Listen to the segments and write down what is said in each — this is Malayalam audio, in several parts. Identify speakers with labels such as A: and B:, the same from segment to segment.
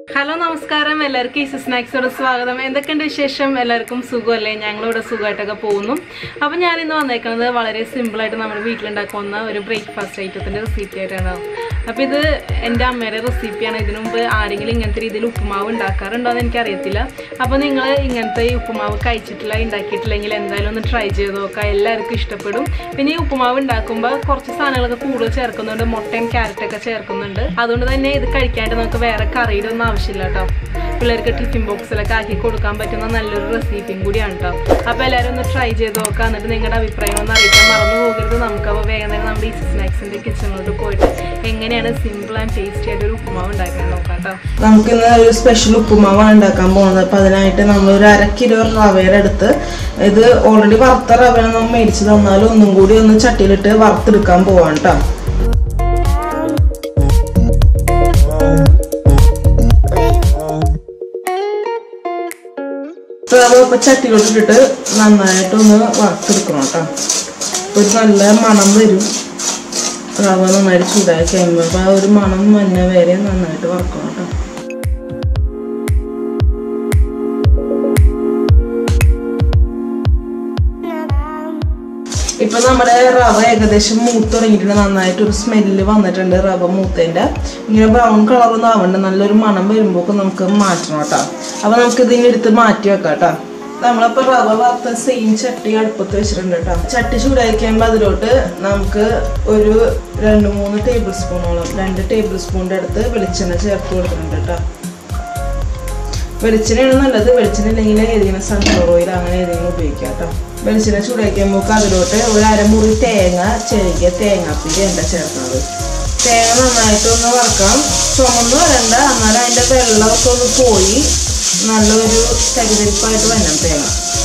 A: ഹലോ നമസ്കാരം എല്ലാവർക്കും ഈസി സ്നാക്സോട് സ്വാഗതം എന്തൊക്കെയുണ്ട് വിശേഷം എല്ലാവർക്കും സുഖമല്ലേ ഞങ്ങളിവിടെ സുഖമായിട്ടൊക്കെ പോകുന്നു അപ്പം ഞാനിന്ന് വന്നേക്കുന്നത് വളരെ സിമ്പിളായിട്ട് നമ്മുടെ വീട്ടിലുണ്ടാക്കുന്ന ഒരു ബ്രേക്ക്ഫാസ്റ്റ് ഐറ്റത്തിൻ്റെ റെസിപ്പി ആയിട്ടാണ് അപ്പോൾ ഇത് എൻ്റെ അമ്മയുടെ റെസിപ്പിയാണ് ഇതിനു മുമ്പ് ആരെങ്കിലും ഇങ്ങനത്തെ രീതിയിൽ ഉപ്പുമാവ് ഉണ്ടാക്കാറുണ്ടോ എന്ന് എനിക്കറിയത്തില്ല അപ്പോൾ നിങ്ങൾ ഇങ്ങനത്തെ ഈ ഉപ്പുമാവ് കഴിച്ചിട്ടില്ല ഉണ്ടാക്കിയിട്ടില്ലെങ്കിൽ എന്തായാലും ഒന്ന് ട്രൈ ചെയ്ത് നോക്കുക എല്ലാവർക്കും ഇഷ്ടപ്പെടും പിന്നെ ഈ ഉപ്പുമാവ് ഉണ്ടാക്കുമ്പോൾ കുറച്ച് സാധനങ്ങളൊക്കെ കൂടുതൽ ചേർക്കുന്നുണ്ട് മുട്ടയും ക്യാരറ്റൊക്കെ ചേർക്കുന്നുണ്ട് അതുകൊണ്ട് തന്നെ ഇത് കഴിക്കാണ്ട് നമുക്ക് വേറെ കറിയുടെ ഒന്നും ആവശ്യമില്ല കേട്ടോ പിള്ളേർക്ക് ടിഫിൻ ബോക്സിലൊക്കെ ആക്കി കൊടുക്കാൻ പറ്റുന്ന നല്ലൊരു റെസിപ്പിയും കൂടിയാണ് കേട്ടോ അപ്പോൾ എല്ലാവരും ഒന്ന് ട്രൈ ചെയ്ത് നോക്കുക എന്നിട്ട് നിങ്ങളുടെ അഭിപ്രായം ഒന്ന് അറിയിക്കാൻ മറന്നു പോകരുത് നമുക്ക് അപ്പോൾ വേഗം തന്നെ നമ്മുടെ ഈ സ്നാക്സിൻ്റെ കിച്ചണിലോട്ട് പോയിട്ട് എങ്ങനെയാണ് സിമ്പിൾ ആൻഡ് ടേസ്റ്റി ആയിട്ട് ഒരു ഉപ്പുമാവ് ഉണ്ടാക്കാൻ നോക്കാം കേട്ടോ
B: നമുക്കിന്ന് ഒരു സ്പെഷ്യൽ ഉപ്പുമാവാണ് ഉണ്ടാക്കാൻ പോകുന്നത് അപ്പം അതിനായിട്ട് നമ്മൾ ഒരു അര കിലോ റവയുടെ അടുത്ത് ഇത് ഓൾറെഡി വറുത്ത റവയാണ് നമ്മൾ മേടിച്ച് തന്നാലും ഒന്നും കൂടി ഒന്ന് ചട്ടിയിലിട്ട് വറുത്തെടുക്കാൻ പോവാണ് കേട്ടോ റവ ഇപ്പം ചട്ടിയിലോട്ടിട്ടിട്ട് നന്നായിട്ടൊന്ന് വറുത്തെടുക്കണം കേട്ടോ ഒരു നല്ല മണം വരും റവ നന്നായിട്ട് ചൂടാക്കി കഴിയുമ്പോൾ അപ്പോൾ ആ ഒരു മണം വന്ന വരെ നന്നായിട്ട് വറക്കണം കേട്ടോ ഇപ്പൊ നമ്മുടെ റവ ഏകദേശം മൂത്ത് തുടങ്ങിയിട്ടുണ്ട് നന്നായിട്ട് ഒരു സ്മെല്ല് വന്നിട്ടുണ്ട് റവ മൂത്തതിന്റെ ഇങ്ങനെ ബ്രൗൺ കളറൊന്നും ആവണ്ട നല്ലൊരു മണം വരുമ്പോൾ നമുക്ക് മാറ്റണം കേട്ടോ അപ്പൊ നമുക്ക് ഇതിനെ എടുത്ത് മാറ്റി വെക്കാം കേട്ടോ നമ്മളിപ്പോ റവ വറുത്ത സെയിം ചട്ടി അടുപ്പത്ത് വെച്ചിട്ടുണ്ട് കേട്ടോ ചട്ടി ചൂടായി കഴിയുമ്പോൾ അതിലോട്ട് നമുക്ക് ഒരു രണ്ട് മൂന്ന് ടേബിൾ സ്പൂണോളം രണ്ട് ടേബിൾ സ്പൂണിന്റെ അടുത്ത് വെളിച്ചെണ്ണ ചേർത്ത് കൊടുക്കുന്നുണ്ട് കേട്ടോ വെളിച്ചെണ്ണയാണ് നല്ലത് വെളിച്ചെണ്ണ ഇല്ലെങ്കിൽ ഏതെങ്കിലും സൺഫ്ലവർ ഓയിൽ അങ്ങനെ ഏതെങ്കിലും ഉപയോഗിക്കാം കേട്ടോ വെളിച്ചെണ്ണ ചൂടാക്കുമ്പോൾ അതിലോട്ട് ഒരു അരമുറി തേങ്ങ ചെറിയ തേങ്ങാപ്പിരി എന്താ ചേർക്കുന്നത് തേങ്ങ നന്നായിട്ടൊന്ന് വറക്കാം ചുമന്ന് വരണ്ട എന്നാലും അതിൻ്റെ വെള്ളമൊക്കെ ഒന്ന് പോയി നല്ലൊരു തരിതരിപ്പായിട്ട് വരണം തേങ്ങ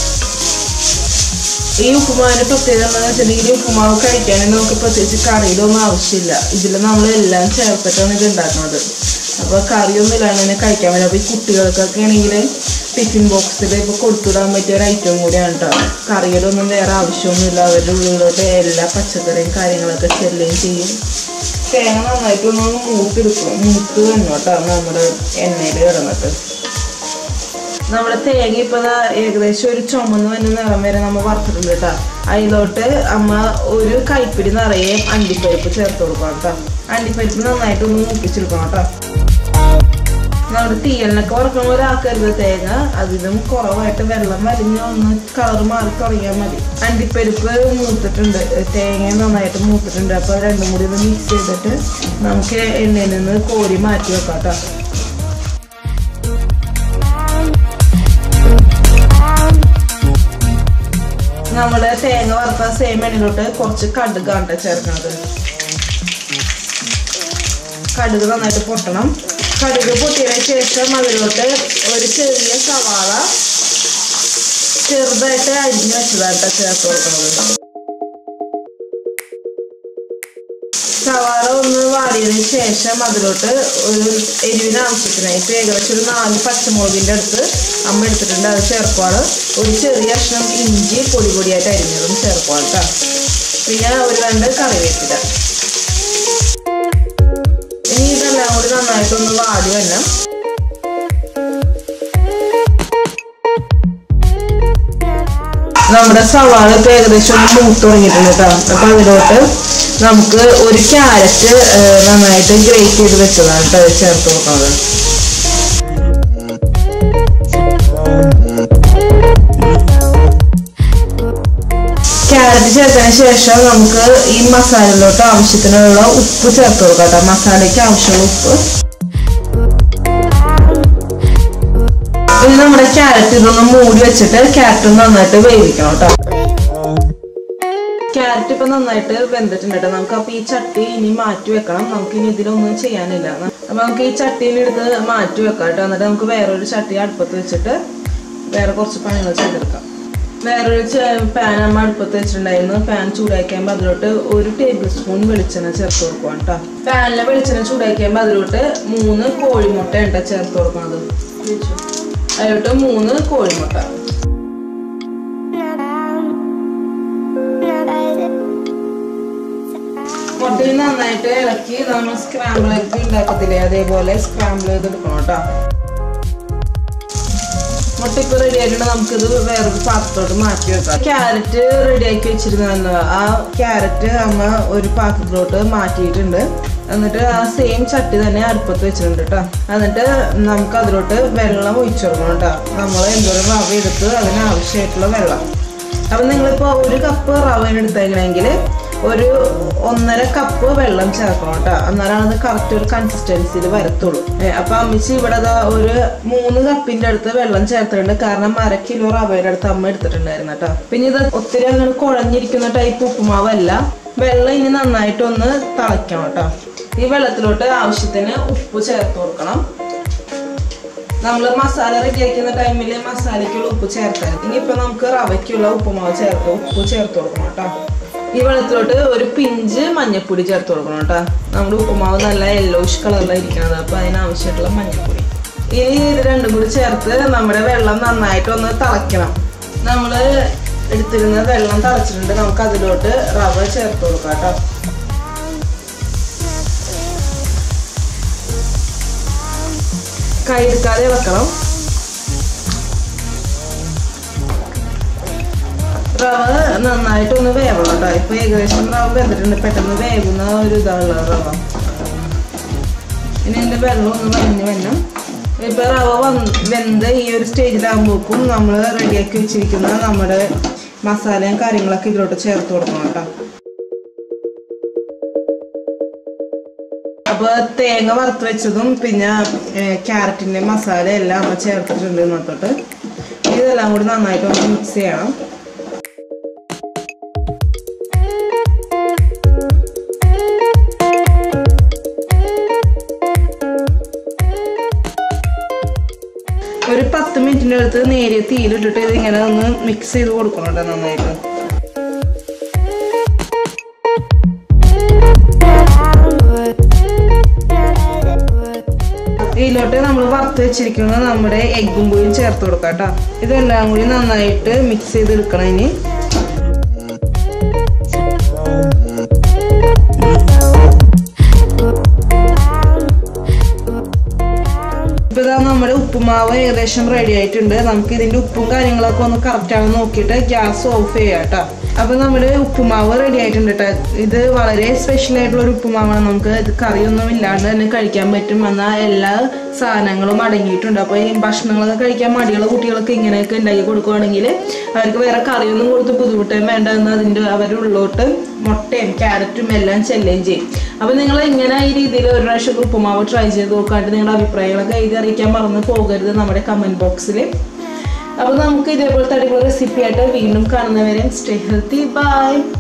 B: ഈ ഉപ്പുമാവിന്റെ പ്രത്യേകത എന്താണെന്ന് വെച്ചിട്ടുണ്ടെങ്കിൽ ഈ ഉപ്പുമാവ് കഴിക്കാനും നമുക്ക് പ്രത്യേകിച്ച് കറിയിലൊന്നും ആവശ്യമില്ല ഇതിൽ നമ്മൾ എല്ലാം ചേർത്തിട്ടാണ് ഇത് ഉണ്ടാക്കുന്നത് അപ്പോൾ കറിയൊന്നും ഇല്ലാണ്ട് തന്നെ കഴിക്കാൻ പറ്റും അപ്പോൾ ഈ കുട്ടികൾക്കൊക്കെ ആണെങ്കിൽ ടിഫിൻ ബോക്സിൽ ഇപ്പോൾ കൊടുത്തുവിടാൻ പറ്റിയ ഒരു ഐറ്റം കൂടിയാണ് കേട്ടോ കറിയിലൊന്നും വേറെ ആവശ്യമൊന്നുമില്ല അവരുടെ ഉള്ളിലോട്ട് എല്ലാ പച്ചക്കറിയും കാര്യങ്ങളൊക്കെ ചെല്ലുകയും ചെയ്യും തേങ്ങ നന്നായിട്ടൊന്ന് മൂത്തെടുക്കും മൂത്ത് വന്നു കേട്ടോ നമ്മുടെ എണ്ണയിൽ കിടന്നിട്ട് നമ്മുടെ തേങ്ങ ഇപ്പൊ ദാ ഏകദേശം ഒരു ചുമന്ന് വന്ന നിറം വരെ നമ്മൾ വറുത്തിട്ടുണ്ട് കേട്ടോ അതിലോട്ട് അമ്മ ഒരു കൈപ്പിടി നിറയെ അണ്ടിപ്പരിപ്പ് ചേർത്ത് കൊടുക്കണം കേട്ടോ അണ്ടിപ്പരിപ്പ് നന്നായിട്ട് ഒന്ന് മൂപ്പിച്ചെടുക്കണം കേട്ടോ നമ്മുടെ തീയലിനൊക്കെ വറക്കണ ഒരാക്കരുത് തേങ്ങ അതിലും കുറവായിട്ട് വെള്ളം വലിഞ്ഞ് ഒന്ന് കളർ മാറി തുടങ്ങിയാൽ മതി അണ്ടിപ്പരിപ്പ് മൂത്തിട്ടുണ്ട് തേങ്ങ നന്നായിട്ട് മൂത്തിട്ടുണ്ട് അപ്പോൾ രണ്ടും കൂടി ഒന്ന് മിക്സ് ചെയ്തിട്ട് നമുക്ക് എണ്ണയിൽ നിന്ന് കോരി മാറ്റി വെക്കാം കേട്ടോ നമ്മള് തേങ്ങ വറുത്ത സെയിം എണ്ണയിലോട്ട് കുറച്ച് കടുകാണ് ചേർക്കണത് കടുക് നന്നായിട്ട് പൊട്ടണം കടുക് പൊട്ടിയതിന് ശേഷം അതിലോട്ട് ഒരു ചെറിയ സവാള ചെറുതായിട്ട് അരിഞ്ഞു വെച്ചതായിട്ട് ചേർത്ത് കൊടുക്കുന്നത് സവാള ഒന്ന് വാടിയതിന് ശേഷം അതിലോട്ട് ഒരു എരിവിന് ആവശ്യത്തിനായി ഇപ്പം ഏകദേശം ഒരു നാല് പച്ചമുളകിൻ്റെ അടുത്ത് അമ്മ എടുത്തിട്ടുണ്ട് അത് ചേർക്കുവാണ് ഒരു ചെറിയ കഷ്ണം ഇഞ്ചി പൊടി പൊടിയായിട്ട് അരിഞ്ഞതും ചേർക്കുവാണ് കേട്ടോ പിന്നെ ഒരു രണ്ട് കറിവേപ്പില ഇനി ഇതെല്ലാം കൂടി നന്നായിട്ടൊന്ന് വാടി വരണം നമ്മുടെ സവാള ഇപ്പൊ ഏകദേശം ഒന്ന് മൂത്ത് തുടങ്ങിയിട്ടുണ്ട് കേട്ടോ അപ്പൊ അതിലോട്ട് നമുക്ക് ഒരു ക്യാരറ്റ് നന്നായിട്ട് ഗ്രേറ്റ് ചെയ്ത് വെച്ചതാണ് കേട്ടോ അത് ചേർത്ത് കൊടുക്കുന്നത് ക്യാരറ്റ് ചേർത്തതിന് ശേഷം നമുക്ക് ഈ മസാലയിലോട്ട് ആവശ്യത്തിനുള്ള ഉപ്പ് ചേർത്ത് കൊടുക്കാം കേട്ടോ മസാലയ്ക്ക് ആവശ്യമുള്ള ഉപ്പ് ഇനി നമ്മുടെ ക്യാരറ്റ് ഇതൊന്ന് മൂടി വെച്ചിട്ട് ക്യാരറ്റ് നന്നായിട്ട് വേവിക്കണം കേട്ടോ ക്യാരറ്റ് ഇപ്പൊ നന്നായിട്ട് വെന്തിട്ടുണ്ട് കേട്ടോ നമുക്ക് അപ്പൊ ഈ ചട്ടി ഇനി മാറ്റി വെക്കണം നമുക്ക് ഇനി ഇതിലൊന്നും ചെയ്യാനില്ല അപ്പൊ നമുക്ക് ഈ ചട്ടിയിൽ എടുത്ത് മാറ്റി വെക്കാം കേട്ടോ എന്നിട്ട് നമുക്ക് വേറൊരു ചട്ടി അടുപ്പത്ത് വെച്ചിട്ട് വേറെ കുറച്ച് പണികൾ ചെയ്തെടുക്കാം വേറൊരു പാൻ അമ്മ അടുപ്പത്ത് വെച്ചിട്ടുണ്ടായിരുന്നു പാൻ ചൂടാക്കിയാകുമ്പോൾ അതിലോട്ട് ഒരു ടേബിൾ സ്പൂൺ വെളിച്ചെണ്ണ ചേർത്ത് കൊടുക്കണം കേട്ടോ പാനിലെ വെളിച്ചെണ്ണ ചൂടാക്കിയാകുമ്പോൾ അതിലോട്ട് മൂന്ന് കോഴിമുട്ട ഉണ്ട് ചേർത്ത് കൊടുക്കണത് അതിലോട്ട് മൂന്ന് കോഴിമുട്ട മുട്ടയിൽ നന്നായിട്ട് ഇളക്കി നമ്മൾ സ്ക്രാമ്പിൾ എഗ് ഉണ്ടാക്കത്തില്ലേ അതേപോലെ സ്ക്രാമ്പിൾ ചെയ്തെടുക്കണം കേട്ടോ മുട്ട ഇപ്പൊ റെഡി ആയിട്ടുണ്ട് നമുക്കിത് വേറൊരു പാത്രത്തോട്ട് മാറ്റി വെക്കാം ക്യാരറ്റ് റെഡി ആക്കി വെച്ചിരുന്ന ആ ക്യാരറ്റ് അമ്മ ഒരു പാത്രത്തിലോട്ട് മാറ്റിയിട്ടുണ്ട് എന്നിട്ട് ആ സെയിം ചട്ടി തന്നെ അടുപ്പത്ത് വെച്ചിട്ടുണ്ട് കേട്ടോ എന്നിട്ട് നമുക്ക് അതിലോട്ട് വെള്ളം ഒഴിച്ചു കൊടുക്കണം കേട്ടോ നമ്മൾ എന്തോരം റവ എടുത്ത് അതിന് ആവശ്യമായിട്ടുള്ള വെള്ളം അപ്പം നിങ്ങളിപ്പോൾ ഒരു കപ്പ് റവ എടുത്തേക്കണമെങ്കിൽ ഒരു ഒന്നര കപ്പ് വെള്ളം ചേർക്കണം കേട്ടോ എന്നാലാണ് അത് കറക്റ്റ് ഒരു കൺസിസ്റ്റൻസിയിൽ വരത്തുള്ളൂ ഏ, അപ്പൊ അമ്മിച്ച് ഇവിടെ ദാ ഒരു മൂന്ന് കപ്പിന്റെ അടുത്ത് വെള്ളം ചേർത്തിട്ടുണ്ട് കാരണം അര കിലോ റവയുടെ അടുത്ത് അമ്മ എടുത്തിട്ടുണ്ടായിരുന്നു കേട്ടോ പിന്നെ ഇത് ഒത്തിരി അങ്ങനെ കുഴഞ്ഞിരിക്കുന്ന ടൈപ്പ് ഉപ്പുമാവല്ല വെള്ളം ഇനി നന്നായിട്ടൊന്ന് തിളയ്ക്കണം കേട്ടോ ഈ വെള്ളത്തിലോട്ട് ആവശ്യത്തിന് ഉപ്പ് ചേർത്ത് കൊടുക്കണം നമ്മൾ മസാല റെഡിയാക്കുന്ന ടൈമിൽ മസാലയ്ക്കുള്ള ഉപ്പ് ചേർക്കാൻ ഇനിയിപ്പോ നമുക്ക് റവയ്ക്കുള്ള ഉപ്പുമാവ് ചേർത്ത് ഉപ്പ് ചേർത്ത് കൊടുക്കണം കേട്ടോ ഈ വെള്ളത്തിലോട്ട് ഒരു പിഞ്ച് മഞ്ഞപ്പൊടി ചേർത്ത് കൊടുക്കണം കേട്ടോ നമ്മുടെ ഉപ്പുമാവ് നല്ല യെല്ലോയിഷ് കളറിലായിരിക്കണത് അപ്പൊ അതിനാവശ്യമായിട്ടുള്ള മഞ്ഞപ്പൊടി ഇനി ഇത് രണ്ടും കൂടി ചേർത്ത് നമ്മുടെ വെള്ളം നന്നായിട്ടൊന്ന് തിളയ്ക്കണം നമ്മൾ എടുത്തിരുന്ന വെള്ളം തിളച്ചിട്ടുണ്ട് നമുക്ക് അതിലോട്ട് റവ ചേർത്ത് കൊടുക്കാം കേട്ടോ കൈ എടുക്കാതെ ഇളക്കണം റവ നന്നായിട്ടൊന്ന് വേവണം കേട്ടോ ഇപ്പൊ ഏകദേശം റവ വെന്തിട്ടുണ്ട് പെട്ടെന്ന് വേകുന്ന ഒരു ഇതാണ് റവ ഇനി ഇതിന്റെ വെള്ളം ഒന്ന് വരഞ്ഞ് വരണം ഇപ്പൊ റവ വന്ന് വെന്ത് ഈ ഒരു സ്റ്റേജിലാകുമ്പോഴേക്കും നമ്മൾ റെഡിയാക്കി വെച്ചിരിക്കുന്ന നമ്മുടെ മസാലയും കാര്യങ്ങളൊക്കെ ഇതിലോട്ട് ചേർത്ത് കൊടുക്കണം കേട്ടോ അപ്പൊ തേങ്ങ വറുത്ത് വെച്ചതും പിന്നെ ക്യാരറ്റിന്റെ മസാല എല്ലാം അമ്മ ചേർത്തിട്ടുണ്ട് ഇന്നത്തോട്ട് ഇതെല്ലാം കൂടി നന്നായിട്ട് ഒന്ന് മിക്സ് ചെയ്യണം ഒരു പത്ത് മിനിറ്റിൻ്റെ അടുത്ത് നേരിയ തീയിലിട്ടിട്ട് ഇതിങ്ങനെ ഒന്ന് മിക്സ് ചെയ്ത് കൊടുക്കണം കേട്ടോ നന്നായിട്ട് ഇതിലോട്ട് നമ്മൾ വറുത്ത് വെച്ചിരിക്കുന്ന നമ്മുടെ എഗ്ഗും കൂടി ചേർത്ത് കൊടുക്കാം കേട്ടോ ഇതെല്ലാം കൂടി നന്നായിട്ട് മിക്സ് ചെയ്തെടുക്കണം ഇനി ഇപ്പൊ ഇതാ നമ്മുടെ ഉപ്പുമാവ് ഏകദേശം റെഡി ആയിട്ടുണ്ട് നമുക്ക് ഇതിന്റെ ഉപ്പും കാര്യങ്ങളൊക്കെ ഒന്ന് കറക്റ്റ് ആണെന്ന് നോക്കിയിട്ട് ഗ്യാസ് ഓഫ് ചെയ്യാം കേട്ടോ അപ്പൊ നമ്മുടെ ഉപ്പുമാവ് റെഡി ആയിട്ടുണ്ട് കേട്ടോ ഇത് വളരെ സ്പെഷ്യൽ ആയിട്ടുള്ള ഒരു ഉപ്പുമാവാണ് നമുക്ക് ഇത് കറിയൊന്നും ഇല്ലാണ്ട് തന്നെ കഴിക്കാൻ പറ്റും എന്നാൽ എല്ലാ സാധനങ്ങളും അടങ്ങിയിട്ടുണ്ട് അപ്പോൾ ഈ ഭക്ഷണങ്ങളൊക്കെ കഴിക്കാൻ മടിയുള്ള കുട്ടികൾക്ക് ഇങ്ങനെയൊക്കെ ഉണ്ടാക്കി കൊടുക്കുവാണെങ്കിൽ അവർക്ക് വേറെ കറിയൊന്നും കൊടുത്ത് ബുദ്ധിമുട്ടും വേണ്ട എന്ന് അതിൻ്റെ അവരുടെ ഉള്ളോട്ട് മുട്ടയും ക്യാരറ്റും എല്ലാം ചെല്ലുകയും ചെയ്യും അപ്പോൾ നിങ്ങൾ ഇങ്ങനെ ഈ രീതിയിൽ ഒരു പ്രാവശ്യം ഉപ്പുമാവ് ട്രൈ ചെയ്ത് നോക്കാണ്ട് നിങ്ങളുടെ അഭിപ്രായങ്ങളൊക്കെ എഴുതി അറിയിക്കാൻ മറന്ന് പോകരുത് നമ്മുടെ കമൻറ്റ് ബോക്സിൽ അപ്പോൾ നമുക്ക് ഇതേപോലത്തെ അടിപൊളി റെസിപ്പി ആയിട്ട് വീണ്ടും കാണുന്നവരെ സ്റ്റേ ഹെൽത്തി ബൈ